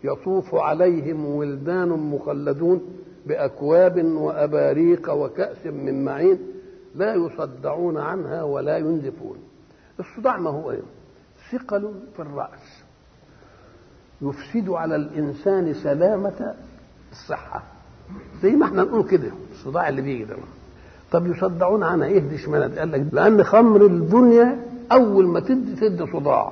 يطوف عليهم ولدان مخلدون بأكواب وأباريق وكأس من معين لا يصدعون عنها ولا ينزفون الصداع ما هو ايه ثقل في الرأس يفسد على الإنسان سلامة الصحة زي ما احنا نقول كده الصداع اللي بيجي ده طب يصدعون عنها ايه دي اشمعنى قال لك لأن خمر الدنيا أول ما تدي تدي صداع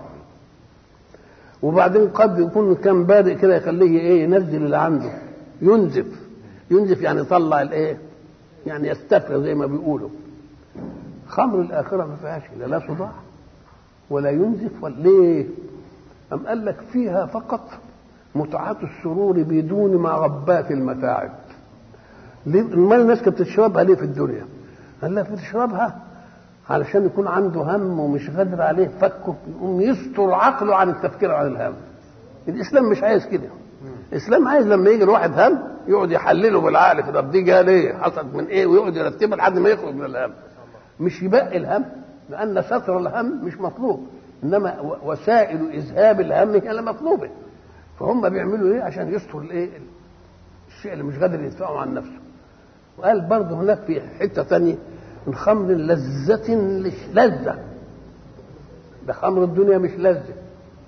وبعدين قد يكون كان بادئ كده يخليه ايه ينزل اللي عنده ينزف ينزف يعني يطلع الايه يعني يستفرغ زي ما بيقولوا خمر الآخرة ما فيهاش لا لا صداع ولا ينزف ولا ليه؟ أم قال لك فيها فقط متعة السرور بدون مغبات المتاعب ليه المال الناس كانت بتشربها ليه في الدنيا؟ قال لك بتشربها علشان يكون عنده هم ومش قادر عليه فكه يقوم يستر عقله عن التفكير عن الهم الاسلام مش عايز كده الاسلام عايز لما يجي الواحد هم يقعد يحلله بالعقل كده طب دي جايه ليه حصلت من ايه ويقعد يرتبها لحد ما يخرج من الهم مش يبقي الهم لان ستر الهم مش مطلوب انما وسائل اذهاب الهم هي اللي مطلوبه فهم بيعملوا ايه عشان يستر الايه الشيء اللي مش قادر يدفعه عن نفسه وقال برضه هناك في حته ثانيه من خمر لذة لذة ده خمر الدنيا مش لذة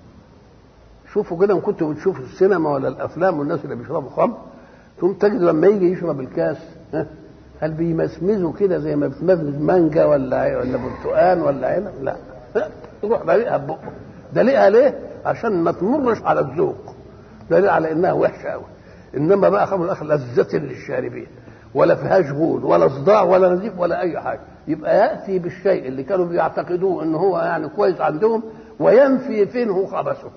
شوفوا كده ان كنتوا بتشوفوا السينما ولا الافلام والناس اللي بيشربوا خمر ثم تجد لما يجي يشرب الكاس ها هل بيمسمزوا كده زي ما بتمزمز مانجا ولا ولا برتقان ولا عنب لا يروح بقى بقه ده ليه ليه عشان ما تمرش على الذوق دليل على انها وحشه قوي انما بقى خمر الاخر لذة للشاربين ولا فيهاش غول ولا صداع ولا نزيف ولا اي حاجه يبقى ياتي بالشيء اللي كانوا بيعتقدوه ان هو يعني كويس عندهم وينفي فينه خبثه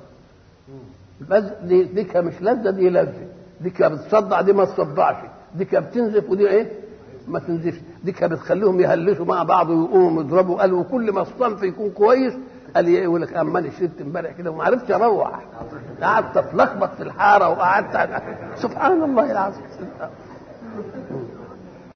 دي دي مش لذه دي لذه دي بتصدع دي ما تصدعش دي بتنزف ودي ايه ما تنزفش دي بتخليهم يهلسوا مع بعض ويقوموا يضربوا قال وكل ما الصنف يكون كويس قال ايه يقول لك اما انا شربت امبارح كده وما عرفتش اروح قعدت اتلخبط في الحاره وقعدت سبحان الله العظيم